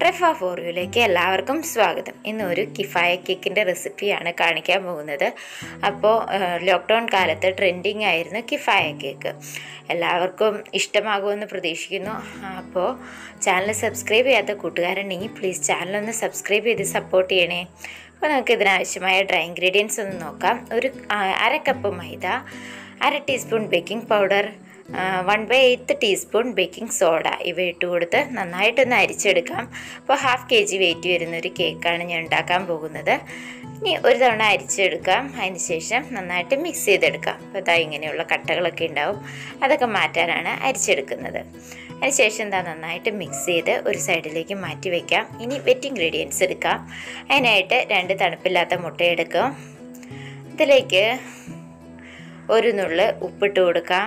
ട്രെഫ ഫോറിയിലേക്ക് എല്ലാവർക്കും സ്വാഗതം ഇന്ന് ഒരു കിഫായ കേക്കിൻ്റെ റെസിപ്പിയാണ് കാണിക്കാൻ പോകുന്നത് അപ്പോൾ ലോക്ക്ഡൗൺ കാലത്ത് ട്രെൻഡിങ് ആയിരുന്നു കിഫായ കേക്ക് എല്ലാവർക്കും ഇഷ്ടമാകുമെന്ന് പ്രതീക്ഷിക്കുന്നു അപ്പോൾ ചാനൽ സബ്സ്ക്രൈബ് ചെയ്യാത്ത കൂട്ടുകാരുണ്ടെങ്കിൽ പ്ലീസ് ചാനലൊന്ന് സബ്സ്ക്രൈബ് ചെയ്ത് സപ്പോർട്ട് ചെയ്യണേ അപ്പോൾ നമുക്ക് ഇതിനാവശ്യമായ ഡ്രൈ ഇൻഗ്രീഡിയൻസ് ഒന്ന് നോക്കാം ഒരു ആ, അര കപ്പ് മൈദ അര teaspoon baking powder one by eighth teaspoon baking soda ഇവ ഇട്ട് കൊടുത്ത് നന്നായിട്ടൊന്ന് അരിച്ചെടുക്കാം അപ്പോൾ ഹാഫ് കെ ജി വെയിറ്റ് വരുന്ന ഒരു കേക്കാണ് ഞാൻ ഉണ്ടാക്കാൻ പോകുന്നത് ഇനി ഒരു തവണ അരിച്ചെടുക്കാം അതിന് ശേഷം നന്നായിട്ട് മിക്സ് ചെയ്തെടുക്കാം അപ്പോൾ ഇതാ ഇങ്ങനെയുള്ള കട്ടകളൊക്കെ ഉണ്ടാവും അതൊക്കെ മാറ്റാനാണ് അരിച്ചെടുക്കുന്നത് അതിനുശേഷം എന്താ നന്നായിട്ട് മിക്സ് ചെയ്ത് ഒരു സൈഡിലേക്ക് മാറ്റി വയ്ക്കാം ഇനി വെറ്റ് ഇൻഗ്രീഡിയൻസ് എടുക്കാം അതിനായിട്ട് രണ്ട് തണുപ്പില്ലാത്ത മുട്ട എടുക്കാം ഇതിലേക്ക് ഒരു നുള്ള് ഉപ്പിട്ട് കൊടുക്കാം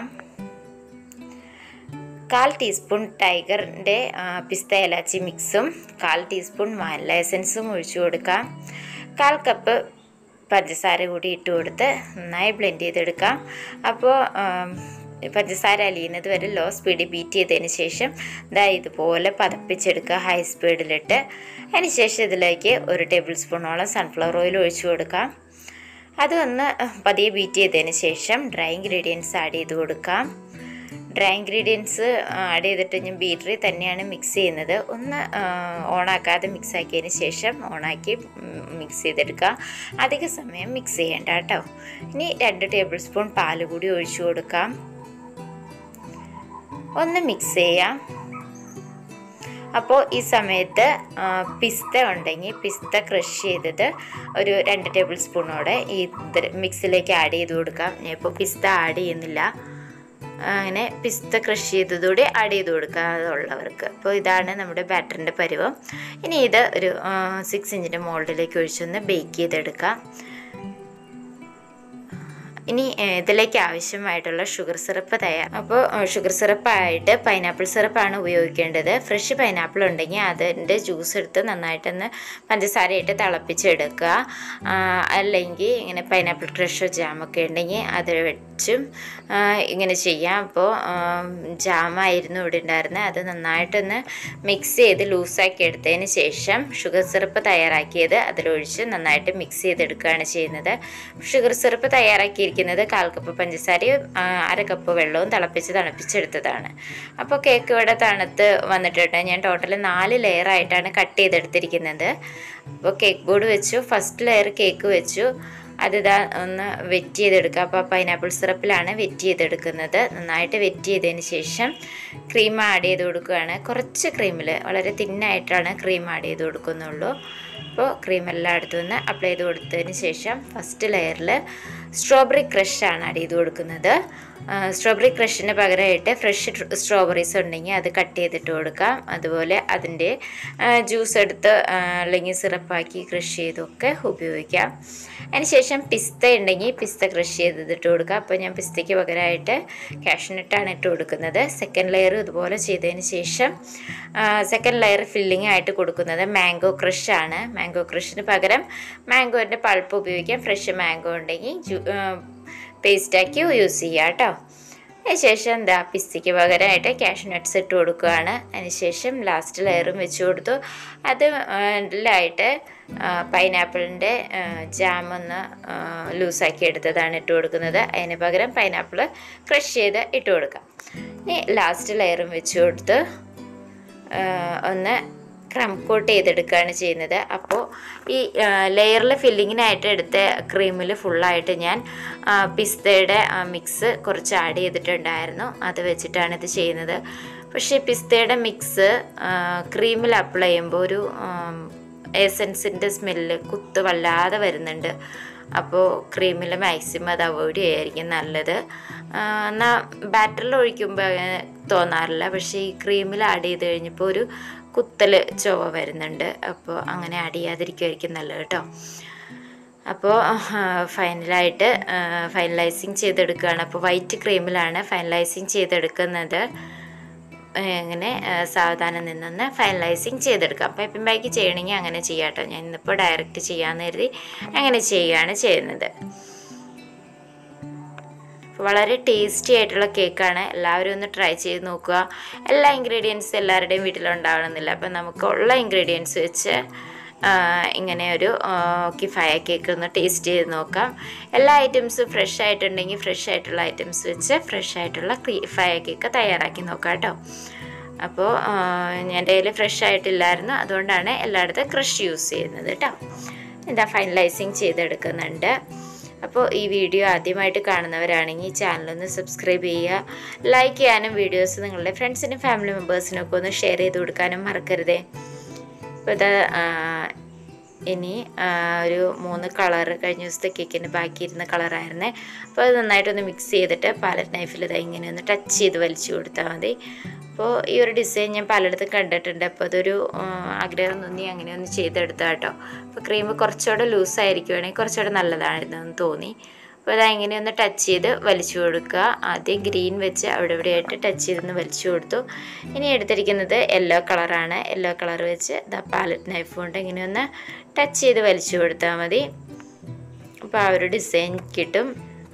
കാൽ ടീസ്പൂൺ ടൈഗറിൻ്റെ പിസ്ത ഇലാച്ചി മിക്സും കാൽ ടീസ്പൂൺ വാനില എസൻസും ഒഴിച്ചു കൊടുക്കാം കാൽ കപ്പ് പഞ്ചസാര കൂടി ഇട്ട് കൊടുത്ത് നന്നായി ബ്ലെൻഡ് ചെയ്തെടുക്കാം അപ്പോൾ പഞ്ചസാര അലിയുന്നത് വരെ ലോ സ്പീഡിൽ ബീറ്റ് ചെയ്തതിന് ശേഷം ദാ ഇതുപോലെ പതപ്പിച്ചെടുക്കുക ഹൈ സ്പീഡിലിട്ട് അതിന് ശേഷം ഇതിലേക്ക് ഒരു ടേബിൾ സ്പൂണോളം സൺഫ്ലവർ ഓയിൽ ഒഴിച്ചു കൊടുക്കാം അതൊന്ന് പതിയെ ബീറ്റ് ചെയ്തതിന് ശേഷം ഡ്രൈ ഇൻഗ്രീഡിയൻസ് ആഡ് ചെയ്ത് കൊടുക്കാം ഡ്രൈ ഇൻഗ്രീഡിയൻസ് ആഡ് ചെയ്തിട്ട് ഞാൻ ബീറ്ററിൽ തന്നെയാണ് മിക്സ് ചെയ്യുന്നത് ഒന്ന് ഓണാക്കാതെ മിക്സ് ആക്കിയതിന് ശേഷം ഓണാക്കി മിക്സ് ചെയ്തെടുക്കുക അധിക സമയം മിക്സ് ചെയ്യേണ്ട കേട്ടോ ഇനി രണ്ട് ടേബിൾ സ്പൂൺ പാല് കൂടി ഒഴിച്ചു കൊടുക്കാം ഒന്ന് മിക്സ് ചെയ്യാം അപ്പോൾ ഈ സമയത്ത് ആ, പിസ്ത ഉണ്ടെങ്കിൽ പിസ്ത ക്രഷ് ചെയ്തത് ഒരു രണ്ട് ടേബിൾ സ്പൂണോടെ ഈ ഇത് മിക്സിലേക്ക് ആഡ് ചെയ്ത് കൊടുക്കാം ഞാൻ ഇപ്പോൾ പിസ്ത ആഡ് ചെയ്യുന്നില്ല അങ്ങനെ പിസ്ത ക്രഷ് ചെയ്തതോടെ ആഡ് ചെയ്ത് കൊടുക്കാതുള്ളവർക്ക് അപ്പോൾ ഇതാണ് നമ്മുടെ ബാറ്ററിൻ്റെ പരുവം ഇനി ഇത് ഒരു സിക്സ് ഇഞ്ചിൻ്റെ മോൾഡിലേക്ക് ഒഴിച്ചൊന്ന് ബേക്ക് ചെയ്തെടുക്കാം ഇനി ഏഹ്, ഇതിലേക്ക് ആവശ്യമായിട്ടുള്ള ഷുഗർ സിറപ്പ് തയ്യാർ അപ്പോൾ ഷുഗർ സിറപ്പായിട്ട് പൈനാപ്പിൾ സിറപ്പാണ് ഉപയോഗിക്കേണ്ടത് ഫ്രഷ് പൈനാപ്പിൾ ഉണ്ടെങ്കിൽ അതിൻ്റെ ജ്യൂസ് എടുത്ത് നന്നായിട്ടൊന്ന് പഞ്ചസാരയിട്ട് തിളപ്പിച്ചെടുക്കുക ആ, അല്ലെങ്കിൽ ഇങ്ങനെ പൈനാപ്പിൾ ക്രഷോ ജാമൊക്കെ ഉണ്ടെങ്കിൽ അത് വെച്ചും ആ, ഇങ്ങനെ ചെയ്യാം അപ്പോൾ ജാമായിരുന്നു ഇവിടെ ഉണ്ടായിരുന്നത് അത് നന്നായിട്ടൊന്ന് മിക്സ് ചെയ്ത് ലൂസാക്കി എടുത്തതിന് ശേഷം ഷുഗർ സിറപ്പ് തയ്യാറാക്കിയത് അതിലൊഴിച്ച് നന്നായിട്ട് മിക്സ് ചെയ്തെടുക്കുകയാണ് ചെയ്യുന്നത് ഷുഗർ സിറപ്പ് തയ്യാറാക്കിയിരിക്കുന്നത് കാൽ കപ്പ് പഞ്ചസാരയും ആ, അര കപ്പ് വെള്ളവും തിളപ്പിച്ച് തണുപ്പിച്ചെടുത്തതാണ് അപ്പോൾ കേക്ക് ഇവിടെ തണുത്ത് വന്നിട്ടുണ്ട് ഞാൻ ടോട്ടൽ നാല് ലെയർ ആയിട്ടാണ് കട്ട് ചെയ്തെടുത്തിരിക്കുന്നത് അപ്പോൾ കേക്ക് ബോർഡ് വെച്ചു ഫസ്റ്റ് ലെയർ കേക്ക് വെച്ചു അതിതാ ഒന്ന് വെറ്റ് ചെയ്തെടുക്കുക അപ്പോൾ പൈനാപ്പിൾ സിറപ്പിലാണ് വെറ്റ് ചെയ്തെടുക്കുന്നത് നന്നായിട്ട് വെറ്റ് ചെയ്തതിന് ശേഷം ക്രീം ആഡ് ചെയ്ത് കൊടുക്കുകയാണ് കുറച്ച് ക്രീമിൽ വളരെ തിന്നായിട്ടാണ് ക്രീം ആഡ് ചെയ്ത് കൊടുക്കുന്നുള്ളൂ അപ്പോൾ ക്രീം എല്ലായിടത്തും നിന്ന് അപ്ലൈ ചെയ്ത് കൊടുത്തതിന് ശേഷം ഫസ്റ്റ് ലെയറിൽ സ്ട്രോബെറി ക്രഷാണ് ആഡ് ചെയ്ത് കൊടുക്കുന്നത് സ്ട്രോബെറി ക്രഷിന് പകരമായിട്ട് ഫ്രഷ് സ്ട്രോബെറീസ് ഉണ്ടെങ്കിൽ അത് കട്ട് ചെയ്തിട്ട് കൊടുക്കാം അതുപോലെ അതിൻ്റെ ജ്യൂസ് എടുത്ത് ആ, അല്ലെങ്കിൽ സിറപ്പാക്കി ക്രഷ് ചെയ്തൊക്കെ ഉപയോഗിക്കാം അതിനുശേഷം പിസ്ത ഉണ്ടെങ്കിൽ പിസ്ത ക്രഷ് ചെയ്തിട്ട് കൊടുക്കാം അപ്പോൾ ഞാൻ പിസ്തയ്ക്ക് പകരമായിട്ട് കാഷ്നട്ടാണ് ഇട്ട് കൊടുക്കുന്നത് സെക്കൻഡ് ലെയർ ഇതുപോലെ ചെയ്തതിന് ശേഷം സെക്കൻഡ് ലെയർ ഫില്ലിംഗ് ആയിട്ട് കൊടുക്കുന്നത് മാംഗോ ക്രഷാണ് മാംഗോ ക്രഷിന് പകരം മാംഗോൻ്റെ പൾപ്പ് ഉപയോഗിക്കാം ഫ്രഷ് മാംഗോ ഉണ്ടെങ്കിൽ ജ്യൂ പേസ്റ്റാക്കി യൂസ് ചെയ്യാം കേട്ടോ അതിനുശേഷം എന്താ പിസ്തയ്ക്ക് പകരമായിട്ട് ക്യാഷ് നട്ട്സ് ഇട്ട് കൊടുക്കുകയാണ് അതിനുശേഷം ലാസ്റ്റ് ലെയറും വെച്ച് കൊടുത്തു അത് ഇതിലായിട്ട് പൈനാപ്പിളിൻ്റെ ജാം ഒന്ന് ലൂസാക്കി എടുത്തതാണ് ഇട്ട് കൊടുക്കുന്നത് അതിന് പകരം പൈനാപ്പിൾ ക്രഷ് ചെയ്ത് ഇട്ട് കൊടുക്കാം ഇനി ലാസ്റ്റ് ലെയറും വെച്ച് കൊടുത്ത് ആ, ഒന്ന് ക്രം കോട്ട് ചെയ്തെടുക്കുകയാണ് ചെയ്യുന്നത് അപ്പോൾ ഈ ലെയറിൽ ഫില്ലിങ്ങിനായിട്ട് എടുത്ത ക്രീമിൽ ഫുള്ളായിട്ട് ഞാൻ ആ, പിസ്തയുടെ മിക്സ് കുറച്ച് ആഡ് ചെയ്തിട്ടുണ്ടായിരുന്നു അത് വെച്ചിട്ടാണ് ഇത് ചെയ്യുന്നത് പക്ഷേ പിസ്തയുടെ മിക്സ് ക്രീമിൽ അപ്ലൈ ചെയ്യുമ്പോൾ ഒരു എസൻസിൻ്റെ സ്മെല്ല് കുത്ത് വല്ലാതെ വരുന്നുണ്ട് അപ്പോൾ ക്രീമിൽ മാക്സിമം അത് അവോയ്ഡ് ചെയ്യായിരിക്കും നല്ലത് എന്നാൽ ബാറ്ററിൽ ഒഴിക്കുമ്പോൾ അങ്ങനെ തോന്നാറില്ല പക്ഷേ ഈ ക്രീമിൽ ആഡ് ചെയ്ത് കഴിഞ്ഞപ്പോൾ ഒരു കുത്തൽ ചുവ വരുന്നുണ്ട് അപ്പോൾ അങ്ങനെ ആഡ് ചെയ്യാതിരിക്കുമായിരിക്കും നല്ലത് കേട്ടോ അപ്പോൾ ഫൈനലായിട്ട് ഫൈനലൈസിങ് ചെയ്തെടുക്കുകയാണ് അപ്പോൾ വൈറ്റ് ക്രീമിലാണ് ഫൈനലൈസിങ് ചെയ്തെടുക്കുന്നത് അങ്ങനെ സാവധാനം നിന്നൊന്ന് ഫൈനലൈസിങ് ചെയ്തെടുക്കാം പൈപ്പിംഗ് ബാഗ് ചെയ്യണമെങ്കിൽ അങ്ങനെ ചെയ്യാം കേട്ടോ ഞാൻ ഇന്നിപ്പോൾ ഡയറക്റ്റ് ചെയ്യാമെന്ന് കരുതി അങ്ങനെ ചെയ്യുകയാണ് ചെയ്യുന്നത് വളരെ ടേസ്റ്റി ആയിട്ടുള്ള കേക്കാണ് എല്ലാവരും ഒന്ന് ട്രൈ ചെയ്ത് നോക്കുക എല്ലാ ഇൻഗ്രീഡിയൻസ് എല്ലാവരുടെയും വീട്ടിലുണ്ടാവണമെന്നില്ല അപ്പം നമുക്കുള്ള ഇൻഗ്രീഡിയൻസ് വെച്ച് ആ, ഇങ്ങനെ ഒരു ആ, കിഫായ കേക്ക് ഒന്ന് ടേസ്റ്റ് ചെയ്ത് നോക്കാം എല്ലാ ഐറ്റംസും ഫ്രഷ് ആയിട്ടുണ്ടെങ്കിൽ ഫ്രഷ് ആയിട്ടുള്ള ഐറ്റംസ് വെച്ച് ഫ്രഷ് ആയിട്ടുള്ള കിഫായ കേക്ക് തയ്യാറാക്കി നോക്കാം കേട്ടോ അപ്പോൾ എൻ്റെ കയ്യിൽ ഫ്രഷ് ആയിട്ടില്ലായിരുന്നു അതുകൊണ്ടാണ് എല്ലായിടത്തും ക്രഷ് യൂസ് ചെയ്യുന്നത് കേട്ടോ ഇതാ ഫൈനലൈസിങ് ചെയ്തെടുക്കുന്നുണ്ട് അപ്പോൾ ഈ വീഡിയോ ആദ്യമായിട്ട് കാണുന്നവരാണെങ്കിൽ ഈ ചാനലൊന്ന് സബ്സ്ക്രൈബ് ചെയ്യുക ലൈക്ക് ചെയ്യാനും വീഡിയോസ് നിങ്ങളുടെ ഫ്രണ്ട്സിനും ഫാമിലി മെമ്പേഴ്സിനും ഒക്കെ ഒന്ന് ഷെയർ ചെയ്ത് കൊടുക്കാനും മറക്കരുതേ അപ്പോൾ ഇത് ആ, ഇനി ആ, ഒരു മൂന്ന് കളർ കഴിഞ്ഞ ദിവസത്തെ കേക്കിന് ബാക്കിയിരുന്ന കളറായിരുന്നേ അപ്പോൾ അത് നന്നായിട്ടൊന്ന് മിക്സ് ചെയ്തിട്ട് പാലറ്റ് നൈഫിൽ ഇത് ഇങ്ങനെ ഒന്ന് ടച്ച് ചെയ്ത് വലിച്ചു കൊടുത്താൽ മതി അപ്പോൾ ഈ ഒരു ഡിസൈൻ ഞാൻ പലയിടത്തും കണ്ടിട്ടുണ്ട് അപ്പോൾ അതൊരു ആ, ആഗ്രഹം തോന്നി അങ്ങനെ ഒന്ന് ചെയ്തെടുത്താൽ കേട്ടോ അപ്പോൾ ക്രീം കുറച്ചുകൂടെ ലൂസായിരിക്കുവാണെങ്കിൽ കുറച്ചുകൂടെ നല്ലതായിരുന്നു എന്ന് തോന്നി അപ്പോൾ അത് ഇങ്ങനെ ഒന്ന് ടച്ച് ചെയ്ത് വലിച്ചു കൊടുക്കുക ആദ്യം ഗ്രീൻ വെച്ച് അവിടെ ഇവിടെയായിട്ട് ടച്ച് ചെയ്തൊന്ന് വലിച്ചു കൊടുത്തു ഇനി എടുത്തിരിക്കുന്നത് യെല്ലോ കളറാണ് യെല്ലോ കളർ വെച്ച് ദാ പാലറ്റ് നൈഫ് കൊണ്ട് ഇങ്ങനെ ഒന്ന് ടച്ച് ചെയ്ത് വലിച്ചു കൊടുത്താൽ മതി അപ്പോൾ ആ ഒരു ഡിസൈൻ കിട്ടും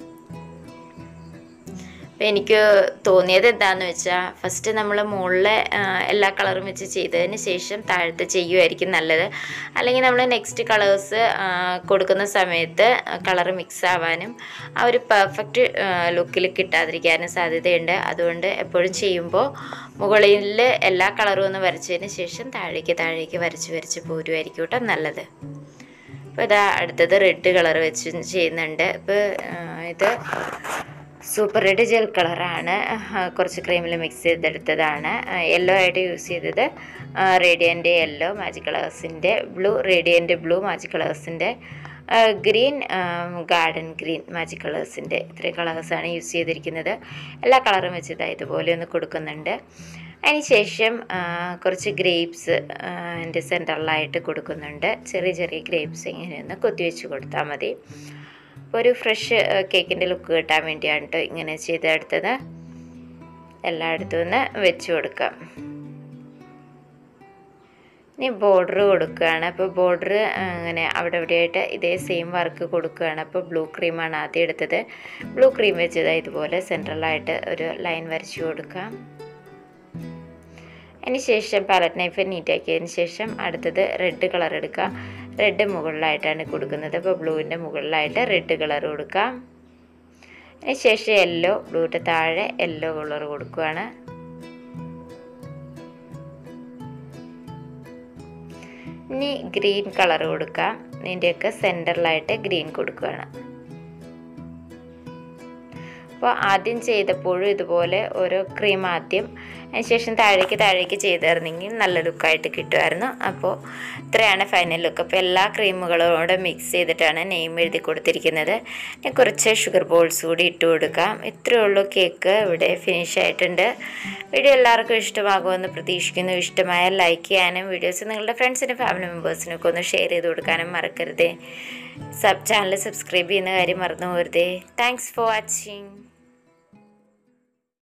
അപ്പോൾ എനിക്ക് തോന്നിയത് എന്താണെന്ന് വെച്ചാൽ ഫസ്റ്റ് നമ്മൾ മുകളിലെ എല്ലാ കളറും വെച്ച് ചെയ്തതിന് ശേഷം താഴത്തെ ചെയ്യുമായിരിക്കും നല്ലത് അല്ലെങ്കിൽ നമ്മൾ നെക്സ്റ്റ് കളേഴ്സ് കൊടുക്കുന്ന സമയത്ത് കളർ മിക്സ് ആവാനും ആ ഒരു പെർഫെക്റ്റ് ലുക്കിൽ കിട്ടാതിരിക്കാനും സാധ്യതയുണ്ട് അതുകൊണ്ട് എപ്പോഴും ചെയ്യുമ്പോൾ മുകളിൽ എല്ലാ കളറും ഒന്ന് വരച്ചതിന് ശേഷം താഴേക്ക് താഴേക്ക് വരച്ച് വരച്ച് പോരുമായിരിക്കും കേട്ടോ നല്ലത് അപ്പോൾ ഇതാ അടുത്തത് റെഡ് കളർ വെച്ച് ചെയ്യുന്നുണ്ട് ഇപ്പോൾ ഇത് സൂപ്പർ റെഡ് ജെൽ കളറാണ് കുറച്ച് ക്രീമിൽ മിക്സ് ചെയ്തെടുത്തതാണ് യെല്ലോ ആയിട്ട് യൂസ് ചെയ്തത് റേഡിയൻ്റ് യെല്ലോ മാജിക് കളേഴ്സിൻ്റെ ബ്ലൂ റേഡിയൻ്റ് ബ്ലൂ മാജിക് കളേഴ്സിൻ്റെ ഗ്രീൻ ഗാർഡൻ ഗ്രീൻ മാജിക് കളേഴ്സിൻ്റെ ഇത്രയും കളേഴ്സാണ് യൂസ് ചെയ്തിരിക്കുന്നത് എല്ലാ കളറും വെച്ചിട്ട് ഇതുപോലെ ഒന്ന് കൊടുക്കുന്നുണ്ട് അതിനുശേഷം ആ, കുറച്ച് ഗ്രേപ്സ് എൻ്റെ സെൻറ്ററിലായിട്ട് കൊടുക്കുന്നുണ്ട് ചെറിയ ചെറിയ ഗ്രേപ്സ് ഇങ്ങനെ ഒന്ന് കൊത്തിവെച്ച് കൊടുത്താൽ മതി അപ്പോൾ ഒരു ഫ്രഷ് കേക്കിൻ്റെ ലുക്ക് കിട്ടാൻ വേണ്ടിയാണ് കേട്ടോ ഇങ്ങനെ ചെയ്തെടുത്തത് എല്ലായിടത്തും ഒന്ന് വെച്ച് കൊടുക്കാം ഇനി ബോർഡർ കൊടുക്കുകയാണ് അപ്പോൾ ബോർഡർ അങ്ങനെ അവിടെ ഇവിടെയായിട്ട് ഇതേ സെയിം വർക്ക് കൊടുക്കുകയാണ് അപ്പോൾ ബ്ലൂ ക്രീമാണ് ആദ്യം എടുത്തത് ബ്ലൂ ക്രീം വെച്ചത് ഇതുപോലെ സെൻട്രലായിട്ട് ഒരു ലൈൻ വരച്ചു കൊടുക്കാം അതിന് ശേഷം പാലറ്റ് നൈഫ് നീറ്റാക്കിയതിന് ശേഷം അടുത്തത് റെഡ് കളർ എടുക്കുക റെഡ് മുകളിലായിട്ടാണ് കൊടുക്കുന്നത് അപ്പോൾ ബ്ലൂവിൻ്റെ മുകളിലായിട്ട് റെഡ് കളർ കൊടുക്കാം അതിന് ശേഷം യെല്ലോ ബ്ലൂവിൻ്റെ താഴെ യെല്ലോ കളർ കൊടുക്കുകയാണ് ഇനി ഗ്രീൻ കളർ കൊടുക്കാം ഇതിൻ്റെയൊക്കെ സെൻറ്ററിലായിട്ട് ഗ്രീൻ കൊടുക്കുകയാണ് അപ്പോൾ ആദ്യം ചെയ്തപ്പോഴും ഇതുപോലെ ഓരോ ക്രീം ആദ്യം അതിനുശേഷം താഴേക്ക് താഴേക്ക് ചെയ്തിരുന്നെങ്കിൽ നല്ല ലുക്കായിട്ട് കിട്ടുമായിരുന്നു അപ്പോൾ ഇത്രയാണ് ഫൈനൽ ലുക്ക് അപ്പോൾ എല്ലാ ക്രീമുകളോടെ മിക്സ് ചെയ്തിട്ടാണ് നെയിം എഴുതി കൊടുത്തിരിക്കുന്നത് ഇനി കുറച്ച് ഷുഗർ ബോൾസ് കൂടി ഇട്ട് കൊടുക്കാം ഇത്രയേ ഉള്ളൂ കേക്ക് ഇവിടെ ഫിനിഷ് ആയിട്ടുണ്ട് വീഡിയോ എല്ലാവർക്കും ഇഷ്ടമാകുമെന്ന് പ്രതീക്ഷിക്കുന്നു ഇഷ്ടമായ ലൈക്ക് ചെയ്യാനും വീഡിയോസ് നിങ്ങളുടെ ഫ്രണ്ട്സിനും ഫാമിലി മെമ്പേഴ്സിനൊക്കെ ഒന്ന് ഷെയർ ചെയ്ത് കൊടുക്കാനും മറക്കരുതേ സബ് ചാനൽ സബ്സ്ക്രൈബ് ചെയ്യുന്ന കാര്യം മറന്നു പോകരുതേ താങ്ക്സ് ഫോർ വാച്ചിങ്